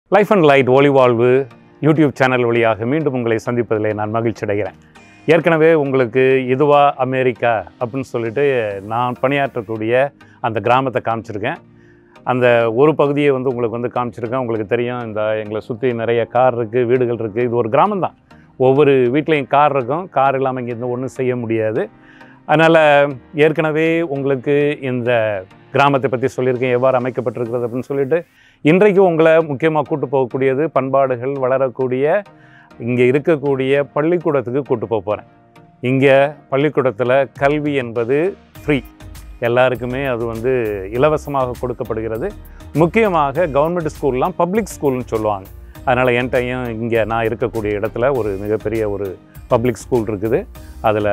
life and light ஒளிவாழ்வு YouTube channel வழியாக மீண்டும் உங்களை சந்திப்பதில் நான் மகிழ்ச்சி அடைகிறேன் ஏற்கனவே உங்களுக்கு இதுவா அமெரிக்கா அப்படின்னு சொல்லிட்டு நான் பணியாற்றக்கூடிய அந்த கிராமத்தை காமிச்சிருக்கேன் அந்த ஒரு பகுதியை வந்து உங்களுக்கு வந்து காமிச்சிருக்கேன் உங்களுக்கு தெரியும் இந்த எங்களை சுற்றி நிறைய கார் இருக்குது வீடுகள் இருக்குது இது ஒரு கிராமம் தான் ஒவ்வொரு வீட்லேயும் கார் இருக்கும் கார் இல்லாமல் இங்கேருந்து ஒன்றும் செய்ய முடியாது அதனால் ஏற்கனவே உங்களுக்கு இந்த கிராமத்தை பற்றி சொல்லியிருக்கேன் எவ்வாறு அமைக்கப்பட்டிருக்கிறது அப்படின்னு சொல்லிட்டு இன்றைக்கு உங்களை முக்கியமாக கூட்டு போகக்கூடியது பண்பாடுகள் வளரக்கூடிய இங்கே இருக்கக்கூடிய பள்ளிக்கூடத்துக்கு கூட்டு போக போகிறேன் இங்கே பள்ளிக்கூடத்தில் கல்வி என்பது ஃப்ரீ எல்லாருக்குமே அது வந்து இலவசமாக கொடுக்கப்படுகிறது முக்கியமாக கவர்மெண்ட் ஸ்கூல்லாம் பப்ளிக் ஸ்கூல்னு சொல்லுவாங்க அதனால் என்கிட்டையும் இங்கே நான் இருக்கக்கூடிய இடத்துல ஒரு மிகப்பெரிய ஒரு பப்ளிக் ஸ்கூல் இருக்குது அதில்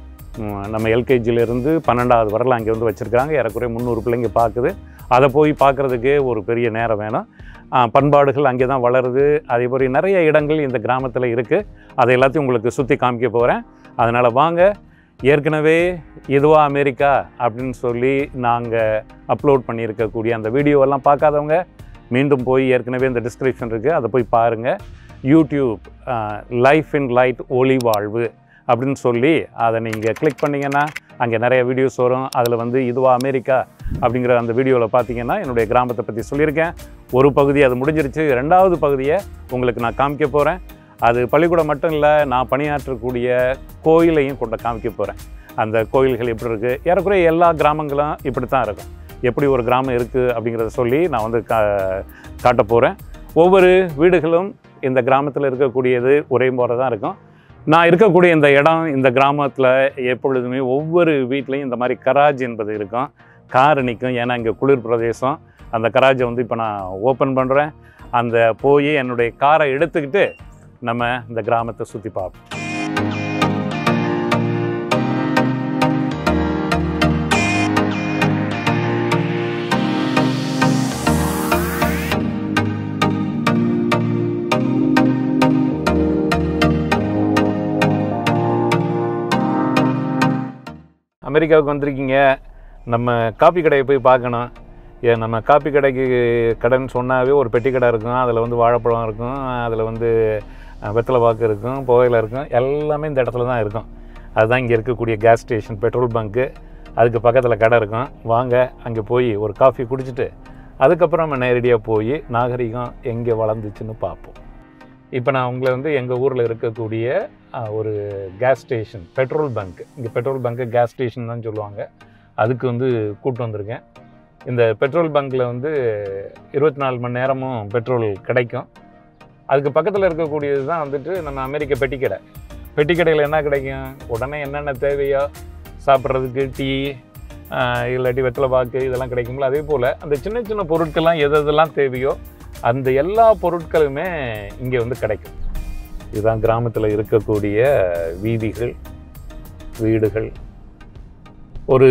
நம்ம எல்கேஜிலேருந்து பன்னெண்டாவது வரலாம் அங்கே வந்து வச்சுருக்காங்க ஏறக்குறைய முந்நூறு பிள்ளைங்க பார்க்குது அதை போய் பார்க்குறதுக்கே ஒரு பெரிய நேரம் வேணும் ஆ, பண்பாடுகள் அங்கே தான் வளருது அதே மாதிரி நிறைய இடங்கள் இந்த கிராமத்தில் இருக்குது அதை எல்லாத்தையும் உங்களுக்கு சுற்றி காமிக்க போகிறேன் அதனால் வாங்க ஏற்கனவே இதுவா அமெரிக்கா அப்படின்னு சொல்லி நாங்கள் அப்லோட் பண்ணியிருக்கக்கூடிய அந்த வீடியோவெல்லாம் பார்க்காதவங்க மீண்டும் போய் ஏற்கனவே இந்த டிஸ்கிரிப்ஷன் இருக்குது அதை போய் பாருங்கள் யூடியூப் லைஃப் இன் லைட் ஒளி வாழ்வு அப்படின்னு சொல்லி அதை நீங்கள் கிளிக் பண்ணிங்கன்னா அங்கே நிறைய வீடியோஸ் வரும் அதில் வந்து இதுவா அமெரிக்கா அப்படிங்கிற அந்த வீடியோவில் பார்த்தீங்கன்னா என்னுடைய கிராமத்தை பற்றி சொல்லியிருக்கேன் ஒரு பகுதி அது முடிஞ்சிருச்சு ரெண்டாவது பகுதியை உங்களுக்கு நான் காமிக்க போகிறேன் அது பள்ளிக்கூடம் மட்டும் இல்லை நான் பணியாற்றக்கூடிய கோயிலையும் கொண்டு காமிக்க போகிறேன் அந்த கோயில்கள் எப்படி இருக்குது ஏறக்குறைய எல்லா கிராமங்களும் இப்படி தான் இருக்கும் எப்படி ஒரு கிராமம் இருக்குது அப்படிங்கிறத சொல்லி நான் வந்து கா காட்ட போகிறேன் ஒவ்வொரு வீடுகளும் இந்த கிராமத்தில் இருக்கக்கூடியது ஒரே போல தான் இருக்கும் நான் இருக்கக்கூடிய இந்த இடம் இந்த கிராமத்தில் எப்பொழுதுமே ஒவ்வொரு வீட்லேயும் இந்த மாதிரி கராஜ் என்பது இருக்கும் கார் நிற்கும் ஏன்னா இங்கே குளிர் பிரதேசம் அந்த கராஜை வந்து இப்போ நான் ஓப்பன் பண்ணுறேன் அந்த போய் என்னுடைய காரை எடுத்துக்கிட்டு நம்ம இந்த கிராமத்தை சுற்றி பார்ப்போம் அமெரிக்காவுக்கு வந்திருக்கீங்க நம்ம காப்பி கடையை போய் பார்க்கணும் ஏன் நம்ம காப்பி கடைக்கு கடைன்னு சொன்னாவே ஒரு பெட்டி கடை இருக்கும் அதில் வந்து வாழைப்பழம் இருக்கும் அதில் வந்து அஹ், வெத்தலை பாக்கு இருக்கும் புகையில இருக்கும் எல்லாமே இந்த இடத்துல தான் இருக்கும் அதுதான் இங்கே இருக்கக்கூடிய கேஸ் ஸ்டேஷன் பெட்ரோல் பங்க்கு அதுக்கு பக்கத்தில் கடை இருக்கும் வாங்க அங்கே போய் ஒரு காஃபி குடிச்சிட்டு அதுக்கப்புறம் நம்ம நேரடியாக போய் நாகரிகம் எங்கே வளர்ந்துச்சுன்னு பார்ப்போம் இப்போ நான் உங்களை வந்து எங்கள் ஊரில் இருக்கக்கூடிய அஹ், ஒரு கேஸ் ஸ்டேஷன் பெட்ரோல் பங்க் இங்கே பெட்ரோல் பங்க்கு கேஸ் ஸ்டேஷன் தான் சொல்லுவாங்க அதுக்கு வந்து கூப்பிட்டு வந்திருக்கேன் இந்த பெட்ரோல் பங்க்கில் வந்து இருபத்தி நாலு மணி நேரமும் பெட்ரோல் கிடைக்கும் அதுக்கு பக்கத்தில் இருக்கக்கூடியது தான் வந்துட்டு நம்ம அமெரிக்க பெட்டி கடை பெட்டி கடையில் என்ன கிடைக்கும் உடனே என்னென்ன தேவையோ சாப்பிட்றதுக்கு டீ ஆஹ், இல்லாட்டி வெத்தலை பாக்கு இதெல்லாம் கிடைக்கும்ல அதே போல் அந்த சின்ன சின்ன பொருட்கள்லாம் எது எதெல்லாம் தேவையோ அந்த எல்லா பொருட்களுமே இங்கே வந்து கிடைக்கும் இதுதான் கிராமத்தில் இருக்கக்கூடிய வீதிகள் வீடுகள் ஒரு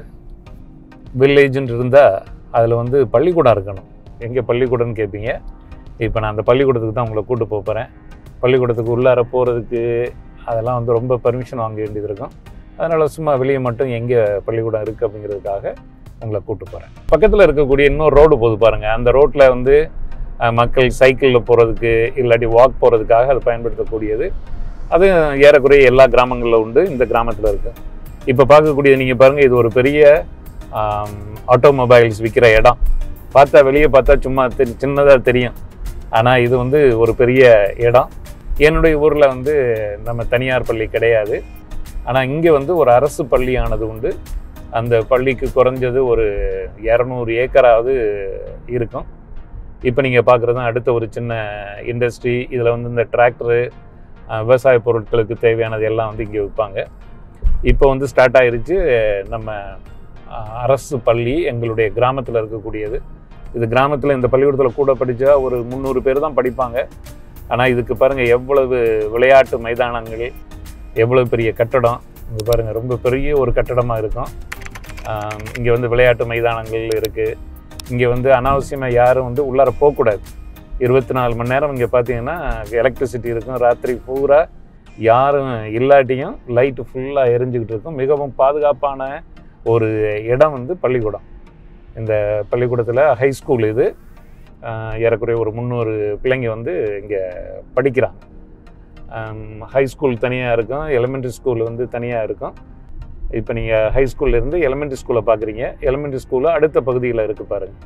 வில்லேஜ்னு இருந்தால் அதில் வந்து பள்ளிக்கூடம் இருக்கணும் எங்கே பள்ளிக்கூடம்னு கேட்பீங்க இப்போ நான் அந்த பள்ளிக்கூடத்துக்கு தான் உங்களை கூட்டு போக போகிறேன் பள்ளிக்கூடத்துக்கு உள்ளார போகிறதுக்கு அதெல்லாம் வந்து ரொம்ப பர்மிஷன் வாங்க வேண்டியது இருக்கும் அதனால் சும்மா வெளியே மட்டும் எங்கே பள்ளிக்கூடம் இருக்குது அப்படிங்கிறதுக்காக உங்களை கூட்டு போகிறேன் பக்கத்தில் இருக்கக்கூடிய இன்னொரு ரோடு போகுது பாருங்கள் அந்த ரோட்டில் வந்து அஹ், மக்கள் சைக்கிளில் போகிறதுக்கு இல்லாட்டி வாக் போகிறதுக்காக அது பயன்படுத்தக்கூடியது அது ஏறக்குறைய எல்லா கிராமங்களில் உண்டு இந்த கிராமத்தில் இருக்குது இப்போ பார்க்கக்கூடியது நீங்கள் பாருங்கள் இது ஒரு பெரிய ஆட்டோமொபைல்ஸ் விற்கிற இடம் பார்த்தா வெளியே பார்த்தா சும்மா தெரி சின்னதாக தெரியும் ஆனால் இது வந்து ஒரு பெரிய இடம் என்னுடைய ஊரில் வந்து நம்ம தனியார் பள்ளி கிடையாது ஆனால் இங்கே வந்து ஒரு அரசு பள்ளியானது உண்டு அந்த பள்ளிக்கு குறைஞ்சது ஒரு இரநூறு ஏக்கராவது இருக்கும் இப்போ நீங்கள் பார்க்குறது அடுத்த ஒரு சின்ன இண்டஸ்ட்ரி இதில் வந்து இந்த டிராக்டரு விவசாய பொருட்களுக்கு தேவையானது எல்லாம் வந்து இங்கே விற்பாங்க இப்போ வந்து ஸ்டார்ட் ஆயிருச்சு நம்ம அஹ், அரசு பள்ளி எங்களுடைய கிராமத்தில் இருக்கக்கூடியது இது கிராமத்தில் இந்த பள்ளிக்கூடத்தில் கூட படித்தா ஒரு முந்நூறு பேர் தான் படிப்பாங்க ஆனால் இதுக்கு பாருங்கள் எவ்வளவு விளையாட்டு மைதானங்கள் எவ்வளவு பெரிய கட்டடம் இங்கே பாருங்கள் ரொம்ப பெரிய ஒரு கட்டடமாக இருக்கும் இங்கே வந்து விளையாட்டு மைதானங்கள் இருக்குது இங்கே வந்து அனாவசியமாக யாரும் வந்து உள்ளார போகக்கூடாது இருபத்தி நாலு மணி நேரம் இங்கே பார்த்தீங்கன்னா எலக்ட்ரிசிட்டி இருக்கும் ராத்திரி பூரா யாரும் இல்லாட்டியும் லைட்டு ஃபுல்லாக எரிஞ்சுக்கிட்டு இருக்கும் மிகவும் பாதுகாப்பான ஒரு இடம் வந்து பள்ளிக்கூடம் இந்த பள்ளிக்கூடத்தில் ஹை ஸ்கூல் இது ஆஹ் ஏறக்குறைய ஒரு முந்நூறு பிள்ளைங்க வந்து இங்கே படிக்கிறாங்க ஹை ஸ்கூல் தனியாக இருக்கும் எலிமெண்ட்ரி ஸ்கூல் வந்து தனியாக இருக்கும் இப்போ நீங்கள் ஹை இருந்து எலிமெண்ட்ரி ஸ்கூலை பார்க்குறீங்க எலிமெண்ட்ரி ஸ்கூலு அடுத்த பகுதியில் இருக்குது பாருங்கள்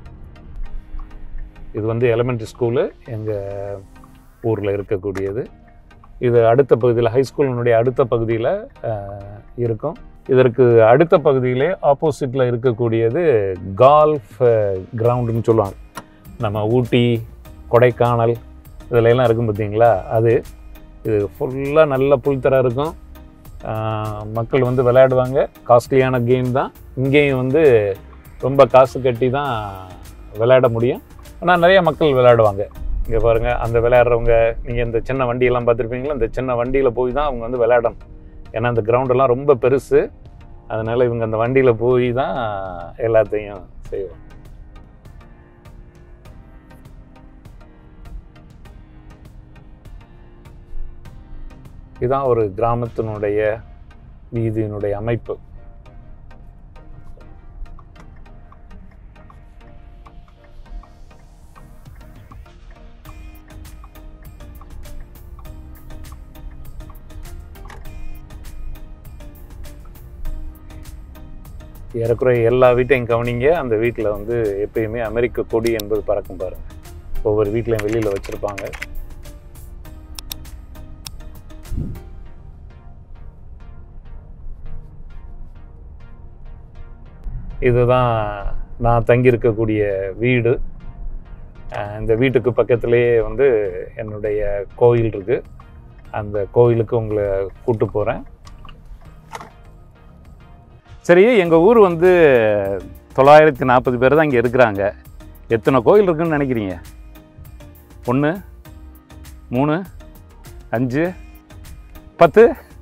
இது வந்து எலிமெண்ட்ரி ஸ்கூலு எங்கள் ஊரில் இருக்கக்கூடியது இது அடுத்த பகுதியில் ஹை ஸ்கூலினுடைய அடுத்த பகுதியில் இருக்கும் இதற்கு அடுத்த பகுதியிலே ஆப்போசிட்டில் இருக்கக்கூடியது கால்ஃப் கிரவுண்டுன்னு சொல்லுவாங்க நம்ம ஊட்டி கொடைக்கானல் இதுல எல்லாம் இருக்கும் பார்த்தீங்களா அது இது ஃபுல்லாக நல்ல புல்தர இருக்கும் ஆஹ் மக்கள் வந்து விளையாடுவாங்க காஸ்ட்லியான கேம் தான் இங்கேயும் வந்து ரொம்ப காசு கட்டி தான் விளையாட முடியும் ஆனால் நிறைய மக்கள் விளையாடுவாங்க இங்கே பாருங்கள் அந்த விளையாடுறவங்க நீங்கள் இந்த சின்ன வண்டியெல்லாம் பார்த்துருப்பீங்களா இந்த சின்ன வண்டியில் போய் தான் அவங்க வந்து விளையாடணும் ஏன்னா அந்த கிரவுண்டெல்லாம் ரொம்ப பெருசு அதனால் இவங்க அந்த வண்டியில் போய் தான் எல்லாத்தையும் செய்வாங்க இதுதான் ஒரு கிராமத்தினுடைய வீதியினுடைய அமைப்பு ஏறக்குறைய எல்லா வீட்டையும் கவனிங்க அந்த வீட்டில் வந்து எப்பயுமே அமெரிக்க கொடி என்பது பறக்கும் பாருங்க ஒவ்வொரு வீட்லையும் வெளியில் வச்சுருப்பாங்க இதுதான் நான் தங்கியிருக்கக்கூடிய வீடு அஹ் இந்த வீட்டுக்கு பக்கத்துலேயே வந்து என்னுடைய கோயில் இருக்குது அந்த கோயிலுக்கு உங்களை கூட்டு போகிறேன் சரி எங்கள் ஊர் வந்து தொள்ளாயிரத்தி நாற்பது பேர் தான் இங்கே இருக்கிறாங்க எத்தனை கோயில் இருக்குன்னு நினைக்கிறீங்க ஒன்று மூணு அஞ்சு பத்து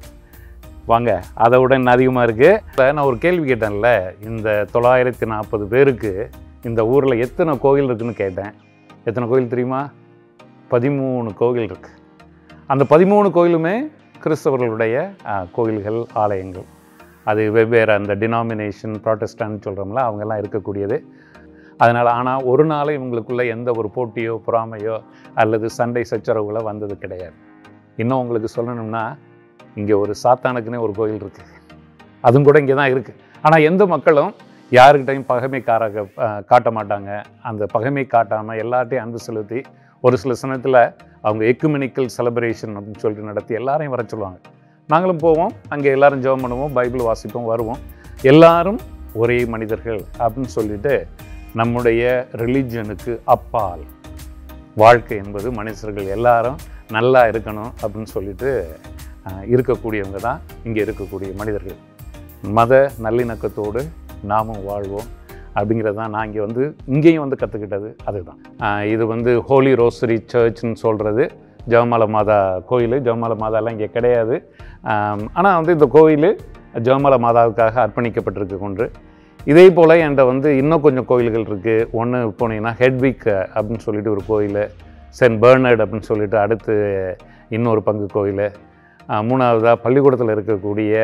வாங்க அதை விட இன்னும் அதிகமாக இருக்குது இப்போ நான் ஒரு கேள்வி கேட்டேன்ல இந்த தொள்ளாயிரத்தி நாற்பது பேருக்கு இந்த ஊரில் எத்தனை கோயில் இருக்குன்னு கேட்டேன் எத்தனை கோயில் தெரியுமா பதிமூணு கோயில் இருக்குது அந்த பதிமூணு கோயிலுமே கிறிஸ்தவர்களுடைய ஆ, கோயில்கள் ஆலயங்கள் அது வெவ்வேறு அந்த டினாமினேஷன் ப்ராட்டஸ்டான்னு சொல்கிறோம்ல அவங்கெல்லாம் இருக்கக்கூடியது அதனால் ஆனால் ஒரு நாளும் இவங்களுக்குள்ள எந்த ஒரு போட்டியோ பொறாமையோ அல்லது சண்டை சச்சரவுகளோ வந்தது கிடையாது இன்னும் உங்களுக்கு சொல்லணும்னா இங்கே ஒரு சாத்தானுக்குன்னே ஒரு கோயில் இருக்குது அதுவும் கூட இங்கே தான் இருக்குது ஆனால் எந்த மக்களும் யாருக்கிட்டையும் பகைமைக்காரக அஹ், காட்ட மாட்டாங்க அந்த பகைமை காட்டாமல் எல்லார்ட்டையும் அன்பு செலுத்தி ஒரு சில சமயத்தில் அவங்க எக்குமெனிக்கல் செலிப்ரேஷன் அப்படின்னு சொல்லிட்டு நடத்தி எல்லாரையும் வர சொல்லுவாங்க நாங்களும் போவோம் அங்கே எல்லாரும் ஜெபம் பண்ணுவோம் பைபிள் வாசிப்போம் வருவோம் எல்லாரும் ஒரே மனிதர்கள் அப்படின்னு சொல்லிட்டு நம்முடைய ரிலிஜனுக்கு அப்பால் வாழ்க்கை என்பது மனுஷர்கள் எல்லாரும் நல்லா இருக்கணும் அப்படின்னு சொல்லிட்டு ஆஹ், இருக்கக்கூடியவங்க தான் இங்கே இருக்கக்கூடிய மனிதர்கள் மத நல்லிணக்கத்தோடு நாமும் வாழ்வோம் அப்படிங்கிறது தான் நான் இங்கே வந்து இங்கேயும் வந்து கற்றுக்கிட்டது அதுதான் ஆஹ், இது வந்து ஹோலி ரோசரி சர்ச்னு சொல்கிறது ஜெவமலை மாதா கோயில் ஜெவமலை மாதாலாம் இங்கே கிடையாது ஆனால் வந்து இந்த கோயில் ஜெவமலை மாதாவுக்காக அர்ப்பணிக்கப்பட்டிருக்கு கொன்று இதே போல் என்கிட்ட வந்து இன்னும் கொஞ்சம் கோயில்கள் இருக்குது ஒன்று போனீங்கன்னா ஹெட்விக் அப்படின்னு சொல்லிட்டு ஒரு கோயில் சென்ட் பெர்னர்ட் அப்படின்னு சொல்லிட்டு அடுத்து இன்னொரு பங்கு கோயில் மூணாவதாக பள்ளிக்கூடத்தில் இருக்கக்கூடிய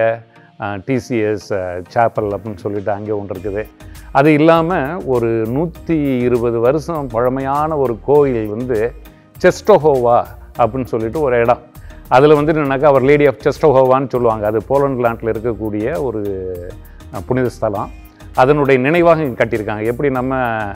டிசிஎஸ் சாப்பல் அப்படின்னு சொல்லிட்டு அங்கே ஒன்று இருக்குது அது இல்லாமல் ஒரு நூற்றி இருபது வருஷம் பழமையான ஒரு கோயில் வந்து செஸ்டோஹோவா அப்படின்னு சொல்லிட்டு ஒரு இடம் அதில் வந்து என்னன்னாக்கா அவர் லேடி ஆஃப் செஸ்டோஹோவான்னு சொல்லுவாங்க அது போலண்ட் லாண்டில் இருக்கக்கூடிய ஒரு அஹ், புனித ஸ்தலம் அதனுடைய நினைவாக இங்கே கட்டியிருக்காங்க எப்படி நம்ம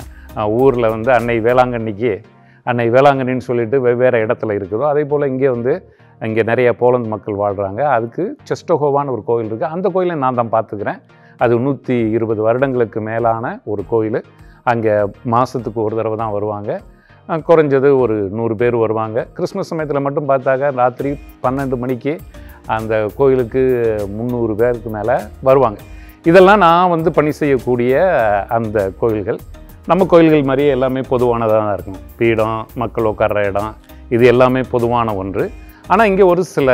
ஊரில் வந்து அன்னை வேளாங்கண்ணிக்கு அன்னை வேளாங்கண்ணின்னு சொல்லிட்டு வெவ்வேறு இடத்துல இருக்குதோ அதே போல் இங்கே வந்து இங்கே நிறைய போலந்து மக்கள் வாழ்கிறாங்க அதுக்கு செஸ்டோஹோவான்னு ஒரு கோயில் இருக்குது அந்த கோயிலை நான் தான் பார்த்துக்கிறேன் அது நூற்றி இருபது வருடங்களுக்கு மேலான ஒரு கோயில் அங்கே மாதத்துக்கு ஒரு தடவை தான் வருவாங்க அஹ் குறைஞ்சது ஒரு நூறு பேர் வருவாங்க கிறிஸ்மஸ் சமயத்தில் மட்டும் பார்த்தாக்க ராத்திரி பன்னெண்டு மணிக்கு அந்த கோயிலுக்கு முந்நூறு பேருக்கு மேலே வருவாங்க இதெல்லாம் நான் வந்து பணி செய்யக்கூடிய அந்த கோயில்கள் நம்ம கோயில்கள் மாதிரியே எல்லாமே பொதுவானதாக தான் இருக்கும் பீடம் மக்கள் உட்கார்ற இடம் இது எல்லாமே பொதுவான ஒன்று ஆனால் இங்கே ஒரு சில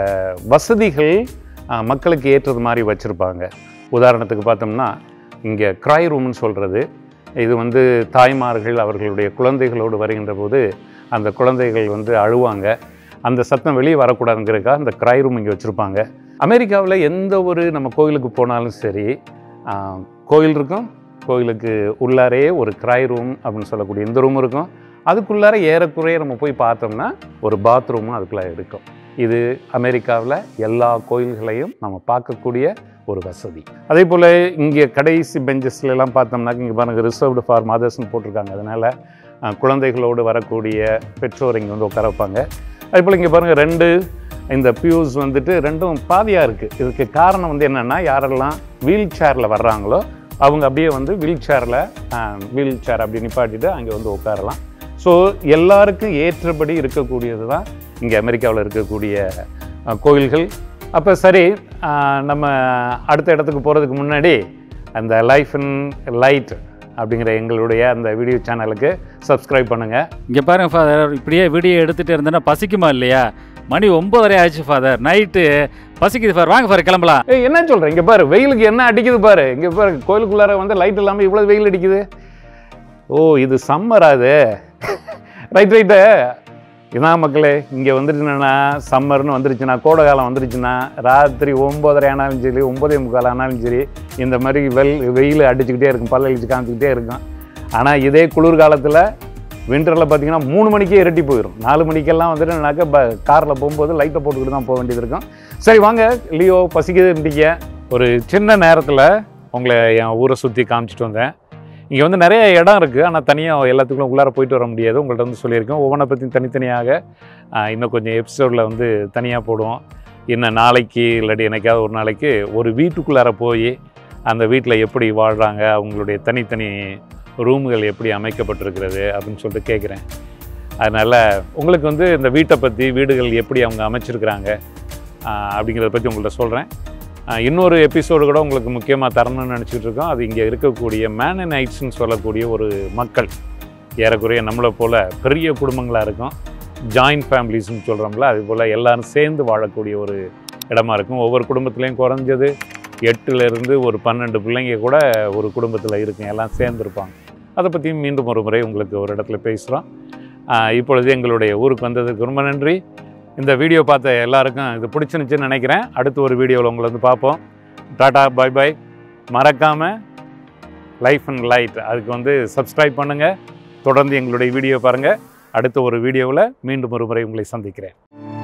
வசதிகள் அஹ், மக்களுக்கு ஏற்றது மாதிரி வச்சுருப்பாங்க உதாரணத்துக்கு பார்த்தோம்னா இங்கே க்ராய் ரூம்னு சொல்கிறது இது வந்து தாய்மார்கள் அவர்களுடைய குழந்தைகளோடு வருகின்ற போது அந்த குழந்தைகள் வந்து அழுவாங்க அந்த சத்தம் வெளியே வரக்கூடாதுங்கிறதுக்காக அந்த க்ராய் ரூம் இங்கே வச்சுருப்பாங்க அமெரிக்காவில் எந்த ஒரு நம்ம கோயிலுக்கு போனாலும் சரி ஆஹ், கோயில் இருக்கும் கோயிலுக்கு உள்ளாரே ஒரு கிராய் ரூம் அப்படின்னு சொல்லக்கூடிய இந்த ரூம் இருக்கும் அதுக்குள்ளார ஏறக்குறைய நம்ம போய் பார்த்தோம்னா ஒரு பாத்ரூமும் அதுக்குள்ளே இருக்கும் இது அமெரிக்காவில் எல்லா கோயில்களையும் நம்ம பார்க்கக்கூடிய ஒரு வசதி அதே போல் இங்கே கடைசி பெஞ்சஸ்ல எல்லாம் பார்த்தோம்னாக்க இங்கே பாருங்கள் ரிசர்வ்டு ஃபார் மதர்ஸ்னு போட்டிருக்காங்க அதனால் அஹ், குழந்தைகளோடு வரக்கூடிய பெற்றோர் இங்கே வந்து உட்கார வைப்பாங்க அதே போல் இங்கே பாருங்கள் ரெண்டு இந்த பியூஸ் வந்துட்டு ரெண்டும் பாதியாக இருக்குது இதுக்கு காரணம் வந்து என்னென்னா யாரெல்லாம் வீல் சேரில் வர்றாங்களோ அவங்க அப்படியே வந்து வீல் சேரில் வீல் சேர் அப்படி நிப்பாட்டிட்டு அங்கே வந்து உட்காரலாம் ஸோ எல்லாருக்கும் ஏற்றபடி இருக்கக்கூடியது தான் இங்கே அமெரிக்காவில் இருக்கக்கூடிய அஹ், கோயில்கள் அப்போ சரி அஹ், நம்ம அடுத்த இடத்துக்கு போகிறதுக்கு முன்னாடி அந்த லைஃப் இன் லைட் அப்படிங்கிற எங்களுடைய அந்த வீடியோ சேனலுக்கு சப்ஸ்கிரைப் பண்ணுங்கள் இங்கே பாருங்க ஃபாதர் இப்படியே வீடியோ எடுத்துகிட்டு இருந்தேன்னா பசிக்குமா இல்லையா மணி ஒம்பதரை ஆச்சு ஃபாதர் நைட்டு பசிக்குது ஃபாதர் வாங்க ஃபாதர் கிளம்பலாம் ஏய் என்ன சொல்கிறேன் இங்கே பாரு வெயிலுக்கு என்ன அடிக்குது பாரு இங்கே பாரு கோயிலுக்குள்ளார வந்து லைட் இல்லாமல் இவ்வளோ வெயில் அடிக்குது ஓ இது சம்மர் அது ரைட் ரைட்டு இதான் மக்களே இங்கே வந்துட்டுனா சம்மர்னு வந்துருச்சுன்னா கோடை காலம் வந்துருச்சுன்னா ராத்திரி ஒம்பதரை ஆனாலும் சரி ஒம்பதே முக்கால் ஆனாலும் சரி இந்த மாதிரி வெல் வெயில் அடிச்சுக்கிட்டே இருக்கும் பல்ல அடிச்சு காமிச்சிக்கிட்டே இருக்கும் ஆனால் இதே குளிர் காலத்தில் விண்டரில் பார்த்தீங்கன்னா மூணு மணிக்கே இரட்டி போயிடும் நாலு மணிக்கெல்லாம் வந்துட்டுனாக்கா ப காரில் போகும்போது லைட்டை போட்டுக்கிட்டு தான் போக வேண்டியது இருக்கும் சரி வாங்க லியோ பசிக்குதுன்றீங்க ஒரு சின்ன நேரத்தில் உங்களை என் ஊரை சுற்றி காமிச்சிட்டு வந்தேன் இங்கே வந்து நிறைய இடம் இருக்குது ஆனால் தனியாக எல்லாத்துக்குள்ள உள்ளார போயிட்டு வர முடியாது உங்கள்ட்ட வந்து சொல்லியிருக்கேன் ஒவ்வொன்றை பற்றியும் தனித்தனியாக ஆஹ், இன்னும் கொஞ்சம் எபிசோடில் வந்து தனியாக போடுவோம் இன்னும் நாளைக்கு இல்லாட்டி என்னைக்காவது ஒரு நாளைக்கு ஒரு வீட்டுக்குள்ளார போய் அந்த வீட்டில் எப்படி வாழ்கிறாங்க அவங்களுடைய தனித்தனி ரூம்கள் எப்படி அமைக்கப்பட்டிருக்கிறது அப்படின்னு சொல்லிட்டு கேட்குறேன் அதனால் உங்களுக்கு வந்து இந்த வீட்டை பற்றி வீடுகள் எப்படி அவங்க அமைச்சிருக்கிறாங்க ஆஹ், அப்படிங்கிறத பற்றி உங்கள்ட்ட சொல்கிறேன் இன்னொரு எபிசோடு கூட உங்களுக்கு முக்கியமாக தரணும்னு நினச்சிட்டு இருக்கோம் அது இங்கே இருக்கக்கூடிய மேன் அண்ட் நைட்ஸ்னு சொல்லக்கூடிய ஒரு மக்கள் ஏறக்குறைய நம்மளை போல் பெரிய குடும்பங்களாக இருக்கும் ஜாயிண்ட் ஃபேமிலிஸ்னு சொல்கிறோம்ல அது போல் எல்லாரும் சேர்ந்து வாழக்கூடிய ஒரு இடமா இருக்கும் ஒவ்வொரு குடும்பத்துலேயும் குறைஞ்சது எட்டுலேருந்து ஒரு பன்னெண்டு பிள்ளைங்க கூட ஒரு குடும்பத்தில் இருக்கும் எல்லாம் சேர்ந்துருப்பாங்க அதை பற்றியும் மீண்டும் ஒரு முறை உங்களுக்கு ஒரு இடத்துல பேசுகிறோம் இப்பொழுது எங்களுடைய ஊருக்கு வந்ததுக்கு ரொம்ப நன்றி இந்த வீடியோ பார்த்த எல்லாருக்கும் இது பிடிச்சிருந்துச்சுன்னு நினைக்கிறேன் அடுத்த ஒரு வீடியோவில் உங்களை வந்து பார்ப்போம் டாடா பை பை மறக்காமல் லைஃப் அண்ட் லைட் அதுக்கு வந்து சப்ஸ்கிரைப் பண்ணுங்கள் தொடர்ந்து எங்களுடைய வீடியோ பாருங்கள் அடுத்த ஒரு வீடியோவில் மீண்டும் ஒரு முறை உங்களை சந்திக்கிறேன்